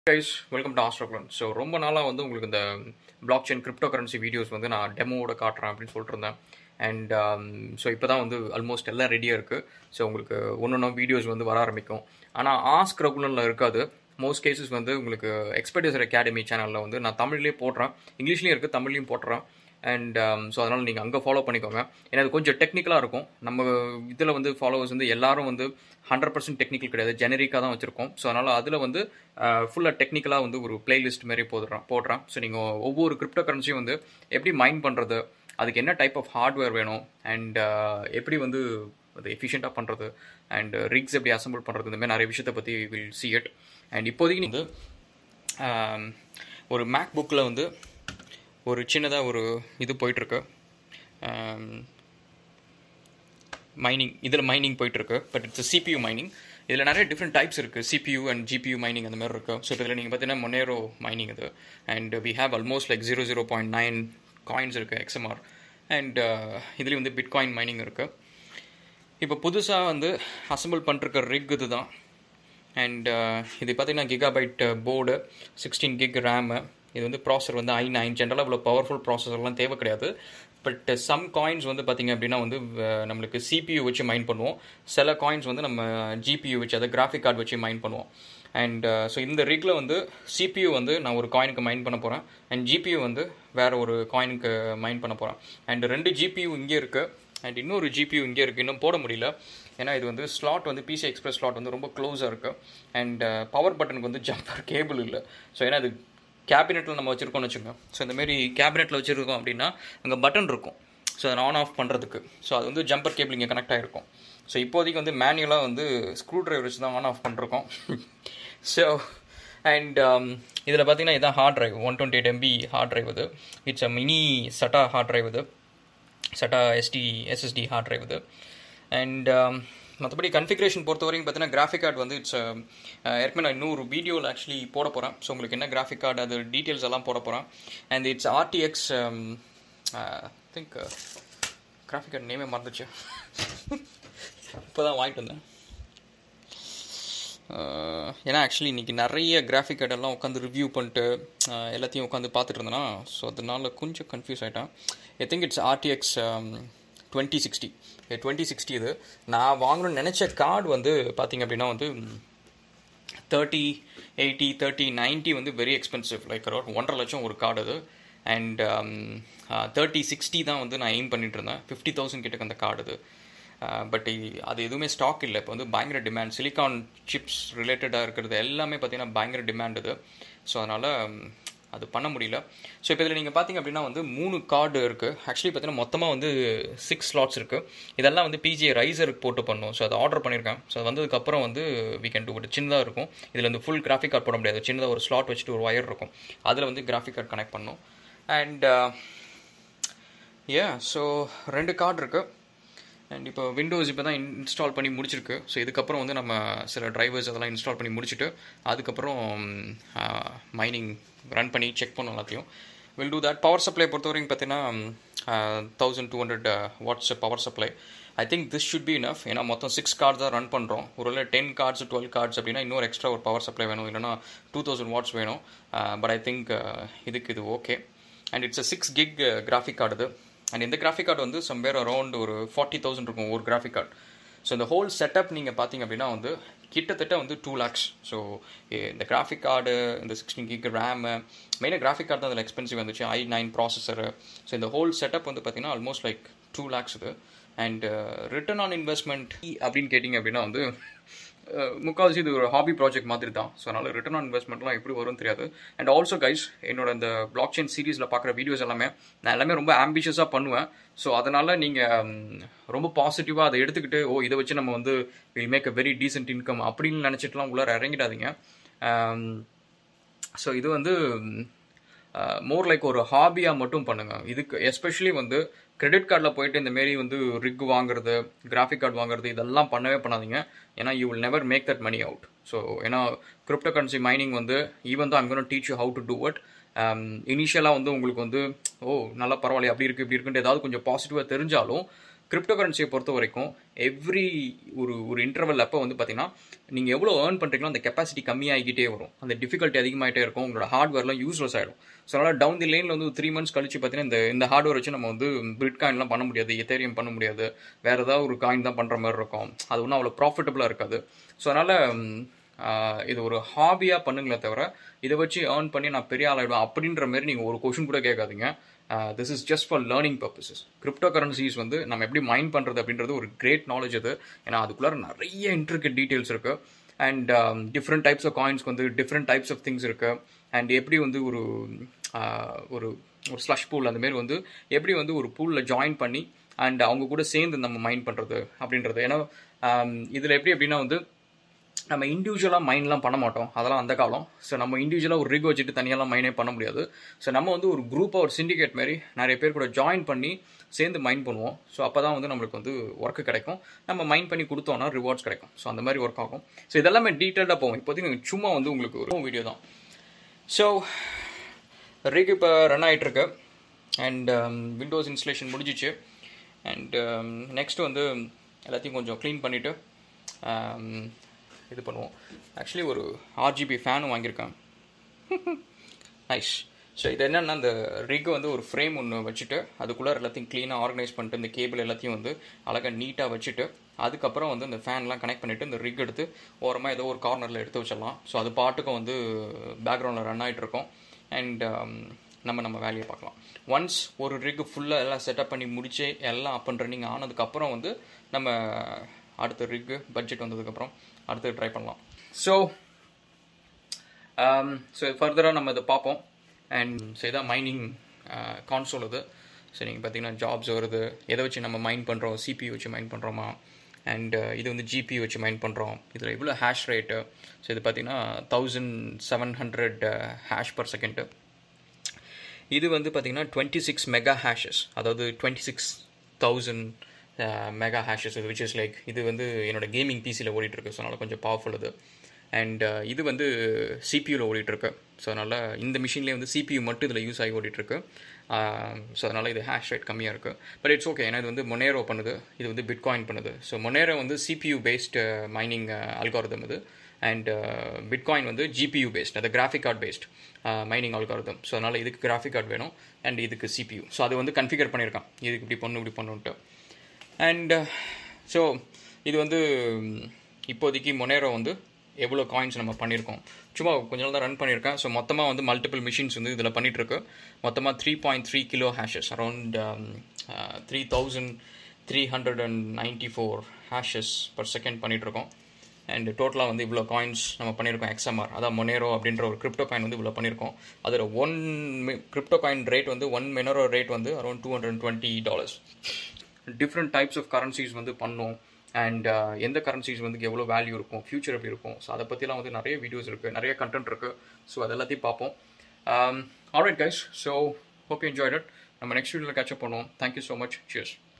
guys welcome to ஆஸ்ட்ரோக்லன் so ரொம்ப நாளாக வந்து உங்களுக்கு இந்த blockchain cryptocurrency videos வந்து நான் டெமோவோட காட்டுறேன் அப்படின்னு சொல்லிட்டு இருந்தேன் அண்ட் ஸோ இப்போ தான் வந்து ஆல்மோஸ்ட் எல்லாம் ரெடியாக இருக்குது ஸோ உங்களுக்கு ஒன்று ஒன்றா வீடியோஸ் வந்து வர ஆரம்பிக்கும் ஆனால் ஆஸ்க் ரெகுலரில் இருக்காது மோஸ்ட் கேசஸ் வந்து உங்களுக்கு எக்ஸ்பர்டைசர் அகாடமி சேனலில் வந்து நான் தமிழ்லேயே போடுறேன் இங்கிலீஷ்லேயும் இருக்குது தமிழ்லையும் போடுறேன் அண்ட் ஸோ அதனால் நீங்கள் அங்கே ஃபாலோ பண்ணிக்கோங்க ஏன்னா அது கொஞ்சம் டெக்னிக்கலாக இருக்கும் நம்ம இதில் வந்து ஃபாலோவர்ஸ் வந்து எல்லாரும் வந்து ஹண்ட்ரட் பர்சன்ட் டெக்னிக்கல் கிடையாது ஜெனரிக்காக தான் வச்சுருக்கோம் ஸோ அதனால் அதில் வந்து ஃபுல்லாக டெக்னிக்கலாக வந்து ஒரு பிளேலிஸ்ட் மாதிரி போடுறேன் போடுறேன் ஸோ நீங்கள் ஒவ்வொரு கிரிப்டோ கரன்சியும் வந்து எப்படி மைண்ட் பண்ணுறது அதுக்கு என்ன டைப் ஆஃப் ஹார்ட்வேர் வேணும் அண்ட் எப்படி வந்து அது எஃபிஷியண்ட்டாக பண்ணுறது அண்ட் ரிக்ஸ் எப்படி அசம்பிள் பண்ணுறது இந்த மாதிரி நிறைய விஷயத்தை பற்றி வில் சி இட் அண்ட் இப்போதைக்கு வந்து ஒரு மேக் புக்கில் வந்து ஒரு சின்னதாக ஒரு இது போயிட்டுருக்கு மைனிங் இதில் மைனிங் போயிட்டுருக்கு பட் இட்ஸ் சிபியூ மைனிங் இதில் நிறைய டிஃப்ரெண்ட் டைப்ஸ் இருக்குது சிபியூ அண்ட் ஜிபியூ மைனிங் அந்த மாதிரி இருக்குது ஸோ இதில் நீங்கள் பார்த்தீங்கன்னா மொனேரோ மைனிங் இது and we have almost like zero zero point nine coins இருக்குது எக்ஸ்எம்ஆர் அண்ட் இதுலேயும் வந்து பிட்காயின் மைனிங் இருக்குது இப்போ புதுசாக வந்து அசம்பிள் பண்ணிருக்க ரிக் இது தான் அண்ட் இது பார்த்தீங்கன்னா Gigabyte board sixteen gig RAM இது வந்து ப்ராசர் வந்து ஐ நைன் ஜென்ரலாக இவ்வளோ பவர்ஃபுல் ப்ராசஸர்லாம் தேவை கிடையாது பட் சம் காயின்ஸ் வந்து பார்த்திங்க அப்படின்னா வந்து நம்மளுக்கு சிபியூ வச்சு மைண்ட் பண்ணுவோம் சில காயின்ஸ் வந்து நம்ம ஜிபியூ வச்சு அதை கிராஃபிக் கார்டு வச்சு மைண்ட் பண்ணுவோம் அண்ட் ஸோ இந்த ரிக்கில் வந்து சிபியூ வந்து நான் ஒரு காயினுக்கு மைண்ட் பண்ண போகிறேன் அண்ட் ஜிபியூ வந்து வேறு ஒரு காயினுக்கு மைண்ட் பண்ண போகிறேன் அண்ட் ரெண்டு ஜிபியூ இங்கே இருக்குது அண்ட் இன்னொரு ஜிபியூ இங்கே இருக்குது இன்னும் போட முடியல ஏன்னா இது வந்து ஸ்லாட் வந்து பிசி எக்ஸ்பிரஸ் ஸ்லாட் வந்து ரொம்ப க்ளோஸாக இருக்குது அண்ட் பவர் பட்டனுக்கு வந்து ஜம்பர் கேபிள் இல்லை ஸோ ஏன்னா அது கேபினெட்டில் நம்ம வச்சுருக்கோம்னு வச்சுக்கோங்க ஸோ இந்தமாரி கேபினெட்டில் வச்சுருக்கோம் அப்படின்னா அங்கே பட்டன் இருக்கும் ஸோ அதை ஆன் ஆஃப் பண்ணுறதுக்கு ஸோ அது வந்து ஜம்பர் கேபிள் இங்கே கனெக்ட் ஆகிருக்கும் ஸோ இப்போதைக்கு வந்து மேனுவலாக வந்து ஸ்க்ரூ ட்ரைவர் வச்சு தான் ஆன் ஆஃப் பண்ணிருக்கோம் ஸோ அண்ட் இதில் பார்த்தீங்கன்னா இதான் hard drive one twenty eight MB hard drive இது it's a mini SATA hard drive இது SATA SD SSD hard drive இது அண்ட் மற்றபடி கன்ஃபிகரேஷன் பொறுத்த வரைக்கும் பார்த்தீங்கன்னா கிராஃபிக் கார்டு வந்து இட்ஸ் ஏற்கனவே நான் இன்னொரு வீடியோவில் ஆக்சுவலி போட போகிறேன் ஸோ உங்களுக்கு என்ன கிராஃபிக் கார்டு அது டீட்டெயில்ஸ் எல்லாம் போட போகிறேன் and it's RTX think graphic card நேமே மறந்துச்சு இப்போ தான் வாங்கிட்டு வந்தேன் ஏன்னா ஆக்சுவலி இன்றைக்கி நிறைய கிராஃபிக் கார்டெல்லாம் உட்காந்து ரிவ்யூ பண்ணிட்டு எல்லாத்தையும் உட்காந்து பார்த்துட்டு இருந்தேன்னா ஸோ அதனால கொஞ்சம் கன்ஃபியூஸ் ஆகிட்டேன் I think it's RTX twenty sixty twenty sixty இது நான் வாங்கணும்னு நினச்ச கார்டு வந்து பார்த்திங்க அப்படின்னா வந்து தேர்ட்டி எயிட்டி தேர்ட்டி நைன்ட்டி வந்து வெரி எக்ஸ்பென்சிவ் லைக் அரௌண்ட் ஒன்றரை லட்சம் ஒரு கார்டு அது அண்ட் தேர்ட்டி சிக்ஸ்டி தான் வந்து நான் எய்ம் பண்ணிட்டு இருந்தேன் ஃபிஃப்டி தௌசண்ட் கிட்டக்கு அந்த கார்டு அது பட் அது எதுவுமே ஸ்டாக் இல்லை இப்போ வந்து பயங்கர டிமாண்ட் சிலிக்கான் சிப்ஸ் ரிலேட்டடாக இருக்கிறது எல்லாமே பார்த்தீங்கன்னா பயங்கர டிமாண்ட் இது ஸோ அதனால் அது பண்ண முடியல ஸோ இப்போ இதில் நீங்கள் பார்த்தீங்க அப்படின்னா வந்து மூணு கார்டு இருக்குது ஆக்சுவலி பார்த்தீங்கன்னா மொத்தமாக வந்து சிக்ஸ் ஸ்லாட்ஸ் இருக்குது இதெல்லாம் வந்து பிஜிஏ ரைசருக்கு போட்டு பண்ணும் ஸோ அதை ஆர்டர் பண்ணியிருக்கேன் ஸோ அது வந்ததுக்கப்புறம் வந்து வீ கேன் டூ ஒரு சின்னதாக இருக்கும் இதில் வந்து ஃபுல் கிராஃபிக் கார்டு போட முடியாது சின்னதாக ஒரு ஸ்லாட் வச்சுட்டு ஒரு ஒயர் இருக்கும் அதில் வந்து கிராஃபிக் கார்டு கனெக்ட் பண்ணும் அண்ட் ஏ ஸோ ரெண்டு கார்டு இருக்குது அண்ட் இப்போ விண்டோஸ் இப்போ தான் இன்ஸ்டால் பண்ணி முடிச்சிருக்கு ஸோ இதுக்கப்புறம் வந்து நம்ம சில டிரைவர்ஸ் அதெல்லாம் இன்ஸ்டால் பண்ணி முடிச்சுட்டு அதுக்கப்புறம் மைனிங் ரன் பண்ணி செக் பண்ணோம் எல்லாத்தையும் will do that power supply பொறுத்த வரைக்கும் பார்த்தீங்கன்னா thousand two hundred watts power supply I think this should be enough ஏன்னா மொத்தம் சிக்ஸ் கார்ட்ஸ் தான் ரன் பண்ணுறோம் ஒரு டென் கார்ட்ஸ் டுவெல் கார்ட்ஸ் அப்படின்னா இன்னொரு எக்ஸ்ட்ரா ஒரு பவர் சப்ளை வேணும் இல்லைனா டூ தௌசண்ட் வாட்ஸ் வேணும் பட் ஐ திங்க் இதுக்கு இது okay and it's a six gig graphic card இது அண்ட் இந்த கிராஃபிக் கார்டு வந்து சம்வேர் அரௌண்ட் ஒரு ஃபார்ட்டி தௌசண்ட் இருக்கும் ஒரு கிராஃபிக் கார்டு ஸோ இந்த ஹோல் செட்டப் நீங்கள் பார்த்தீங்க அப்படின்னா வந்து கிட்டத்தட்ட வந்து டூ லேக்ஸ் ஸோ இந்த கிராஃபிக் கார்டு இந்த சிக்ஸ்டீன் கிக் ரேமு மெயினாக கிராஃபிக் கார்டு தான் அதில் எக்ஸ்பென்சிவ் வந்துச்சு ஐ நைன் ப்ராசஸரு ஸோ இந்த ஹோல் செட்டப் வந்து பார்த்தீங்கன்னா ஆல்மோஸ்ட் லைக் டூ லேக்ஸ் இது அண்ட் ரிட்டர்ன் ஆன் இன்வெஸ்ட்மெண்ட் அப்படின்னு கேட்டிங்க அப்படின்னா வந்து முக்கால்வாசி இது ஒரு ஹாபி ப்ராஜெக்ட் மாதிரி தான் ஸோ அதனால் ரிட்டர்ன் ஆன் இன்வெஸ்ட்மெண்ட்லாம் எப்படி வரும்னு தெரியாது அண்ட் ஆல்சோ கைஸ் என்னோட இந்த பிளாக் செயின் சீரீஸில் பார்க்குற வீடியோஸ் எல்லாமே நான் எல்லாமே ரொம்ப ஆம்பிஷியஸாக பண்ணுவேன் ஸோ அதனால் நீங்கள் ரொம்ப பாசிட்டிவாக அதை எடுத்துக்கிட்டு ஓ இதை வச்சு நம்ம வந்து will make a very decent income அப்படின்னு நினச்சிட்டுலாம் உள்ளார இறங்கிடாதீங்க ஸோ இது வந்து மோர் லைக் ஒரு ஹாபியாக மட்டும் பண்ணுங்கள் இதுக்கு எஸ்பெஷலி வந்து கிரெடிட் கார்டில் போயிட்டு இந்த மாரி வந்து ரிக் வாங்குறது கிராஃபிக் கார்டு வாங்குறது இதெல்லாம் பண்ணவே பண்ணாதீங்க ஏன்னா you will never make that money out so ஏன்னா கிரிப்டோ கரன்சி மைனிங் வந்து ஈவன் தான் அங்கே teach you how to do it இனிஷியலாக வந்து உங்களுக்கு வந்து ஓ நல்லா பரவாயில்ல அப்படி இருக்குது இப்படி இருக்குன்ட்டு ஏதாவது கொஞ்சம் பாசிட்டிவாக தெரிஞ்சாலும் கிரிப்டோ கரன்சியை பொறுத்த வரைக்கும் எவ்ரி ஒரு ஒரு இன்டர்வல் அப்போ வந்து பார்த்தீங்கன்னா நீங்கள் எவ்வளோ ஏர்ன் பண்ணுறீங்களோ அந்த கெப்பாசிட்டி கம்மியாகிக்கிட்டே வரும் அந்த டிஃபிகல்ட்டி அதிகமாகிட்டே இருக்கும் உங்களோட ஹார்ட்வேர்லாம் யூஸ்லெஸ் ஆகிடும் ஸோ அதனால் டவுன் தி லைனில் வந்து த்ரீ மந்த்ஸ் கழிச்சு பார்த்தீங்கன்னா இந்த இந்த ஹார்ட்வேர் வச்சு நம்ம வந்து பிரிட் காயின்லாம் பண்ண முடியாது எத்தேரியம் பண்ண முடியாது வேறு ஏதாவது ஒரு காயின் தான் பண்ணுற மாதிரி இருக்கும் அது ஒன்றும் அவ்வளோ ப்ராஃபிட்டபுளாக இருக்காது ஸோ அதனால் இது ஒரு ஹாபியாக பண்ணுங்களே தவிர இதை வச்சு ஏர்ன் பண்ணி நான் பெரிய ஆளாயிடுவேன் அப்படின்ற மாதிரி நீங்கள் ஒரு கொஷின் கூட கேட்காதீங்க this is just for learning purposes cryptocurrencies வந்து நம்ம எப்படி மைண்ட் பண்ணுறது அப்படின்றது ஒரு கிரேட் நாலேஜ் அது ஏன்னா அதுக்குள்ளார நிறைய இன்ட்ரிகேட் டீட்டெயில்ஸ் இருக்குது அண்ட் டிஃப்ரெண்ட் டைப்ஸ் ஆஃப் காயின்ஸ்க்கு வந்து டிஃப்ரெண்ட் டைப்ஸ் ஆஃப் திங்ஸ் இருக்குது அண்ட் எப்படி வந்து ஒரு ஒரு ஒரு ஸ்லஷ் பூல் அந்த மாதிரி வந்து எப்படி வந்து ஒரு பூலில் ஜாயின் பண்ணி அண்ட் அவங்க கூட சேர்ந்து நம்ம மைண்ட் பண்ணுறது அப்படின்றது ஏன்னா இதில் எப்படி எப்படின்னா வந்து நம்ம இண்டிவிஜுவலாக மைண்ட்லாம் பண்ண மாட்டோம் அதெல்லாம் அந்த காலம் ஸோ நம்ம இண்டிவிஜுவலாக ஒரு ரிக் வச்சுட்டு தனியாலாம் மைண்டே பண்ண முடியாது ஸோ நம்ம வந்து ஒரு குரூப்பாக ஒரு சிண்டிகேட் மாதிரி நிறைய பேர் கூட ஜாயின் பண்ணி சேர்ந்து மைண்ட் பண்ணுவோம் ஸோ அப்போ தான் வந்து நம்மளுக்கு வந்து ஒர்க்கு கிடைக்கும் நம்ம மைண்ட் பண்ணி கொடுத்தோன்னா ரிவார்ட்ஸ் கிடைக்கும் ஸோ அந்த மாதிரி ஒர்க் ஆகும் ஸோ இதெல்லாமே டீட்டெயிலாக போகும் இப்போதைக்கு சும்மா வந்து உங்களுக்கு ஒரு வீடியோ தான் ஸோ ரிக் இப்போ ரன் ஆகிட்டுருக்கு அண்ட் விண்டோஸ் இன்ஸ்டலேஷன் முடிஞ்சிச்சு அண்ட் நெக்ஸ்ட்டு வந்து எல்லாத்தையும் கொஞ்சம் க்ளீன் பண்ணிவிட்டு இது பண்ணுவோம் ஆக்சுவலி ஒரு ஆர்ஜிபி ஃபேனும் வாங்கியிருக்கேன் நைஸ் ஸோ இது என்னென்னா அந்த ரிக் வந்து ஒரு ஃப்ரேம் ஒன்று வச்சுட்டு அதுக்குள்ளே எல்லாத்தையும் க்ளீனாக ஆர்கனைஸ் பண்ணிட்டு இந்த கேபிள் எல்லாத்தையும் வந்து அழகாக நீட்டாக வச்சுட்டு அதுக்கப்புறம் வந்து இந்த ஃபேன்லாம் கனெக்ட் பண்ணிவிட்டு இந்த ரிக் எடுத்து ஓரமாக ஏதோ ஒரு கார்னரில் எடுத்து வச்சிடலாம் ஸோ அது பாட்டுக்கும் வந்து பேக்ரவுண்டில் ரன் ஆகிட்டு இருக்கும் அண்ட் நம்ம நம்ம வேலையை பார்க்கலாம் ஒன்ஸ் ஒரு ரிக் ஃபுல்லாக எல்லாம் செட்டப் பண்ணி முடிச்சு எல்லாம் அப் அண்ட் ரன்னிங் ஆனதுக்கப்புறம் வந்து நம்ம அடுத்த ரிக்கு பட்ஜெட் வந்ததுக்கப்புறம் அடுத்து ட்ரை பண்ணலாம் ஸோ ஸோ ஃபர்தராக நம்ம இதை பார்ப்போம் அண்ட் ஸோ இதான் மைனிங் கான்சோல் இது ஸோ நீங்கள் பார்த்தீங்கன்னா ஜாப்ஸ் வருது எதை வச்சு நம்ம மைண்ட் பண்ணுறோம் சிபி வச்சு மைண்ட் பண்ணுறோமா அண்ட் இது வந்து ஜிபி வச்சு மைண்ட் பண்ணுறோம் இதில் இவ்வளோ ஹேஷ் ரேட்டு ஸோ இது பார்த்தீங்கன்னா thousand seven hundred hash per second இது வந்து பார்த்தீங்கன்னா டுவெண்ட்டி சிக்ஸ் மெகா ஹேஷஸ் அதாவது twenty six thousand mega hashes which is like இது வந்து என்னோட கேமிங் பிசியில் ஓடிட்டுருக்கு ஸோ அதனால் கொஞ்சம் பவர்ஃபுல் இது அண்ட் இது வந்து சிபியூவில் ஓடிட்டுருக்கு ஸோ அதனால் இந்த மிஷின்லேயே வந்து சிபியூ மட்டும் இதில் யூஸ் ஆகி ஓடிட்டுருக்கு ஸோ அதனால் இது ஹேஷ் ரேட் கம்மியாக இருக்குது பட் இட்ஸ் ஓகே ஏன்னா இது வந்து மொனேரோ பண்ணுது இது வந்து பிட்காயின் பண்ணுது ஸோ மொனேரோ வந்து சிபியூ பேஸ்டு மைனிங் அல்காரதம் இது அண்ட் பிட்காயின் வந்து ஜிபியூ பேஸ்ட் அது graphic card based mining algorithm so அதனால் இதுக்கு கிராஃபிக் கார்டு வேணும் அண்ட் இதுக்கு சிபியூ ஸோ அது வந்து கன்ஃபிகர் பண்ணியிருக்கான் இதுக்கு இப்படி பண்ணு இப்படி பண்ணுன்ட்டு அண்ட் ஸோ இது வந்து இப்போதைக்கு மொனேரோ வந்து எவ்வளோ காயின்ஸ் நம்ம பண்ணியிருக்கோம் சும்மா கொஞ்ச நாள் தான் ரன் பண்ணியிருக்கேன் ஸோ மொத்தமாக வந்து மல்டிபிள் மிஷின்ஸ் வந்து இதில் பண்ணிகிட்ருக்கு மொத்தமாக three point three kilo hashes around three thousand three hundred and ninety four hashes per second பண்ணிகிட்ருக்கோம் அண்ட் டோட்டலாக வந்து இவ்வளோ காயின்ஸ் நம்ம பண்ணியிருக்கோம் எக்ஸ்எம்ஆர் அதான் மொனேரோ அப்படின்ற ஒரு கிரிப்டோ காயின் வந்து இவ்வளோ பண்ணியிருக்கோம் அதில் ஒன் கிரிப்டோ காயின் ரேட் வந்து ஒன் மெனரோ ரேட் வந்து around two hundred twenty dollars different types of currencies வந்து பண்ணோம் அண்ட் எந்த கரன்சிஸ் வந்து எவ்வளோ வேல்யூ இருக்கும் ஃபியூச்சர் எப்படி இருக்கும் ஸோ அதை பற்றிலாம் வந்து நிறைய வீடியோஸ் இருக்குது நிறைய கண்டென்ட் இருக்குது ஸோ அது எல்லாத்தையும் பார்ப்போம் alright guys so hope you enjoyed it நம்ம நெக்ஸ்ட் வீடியோவில் கேட்சப் பண்ணுவோம் தேங்க்யூ ஸோ மச் சியர்ஸ்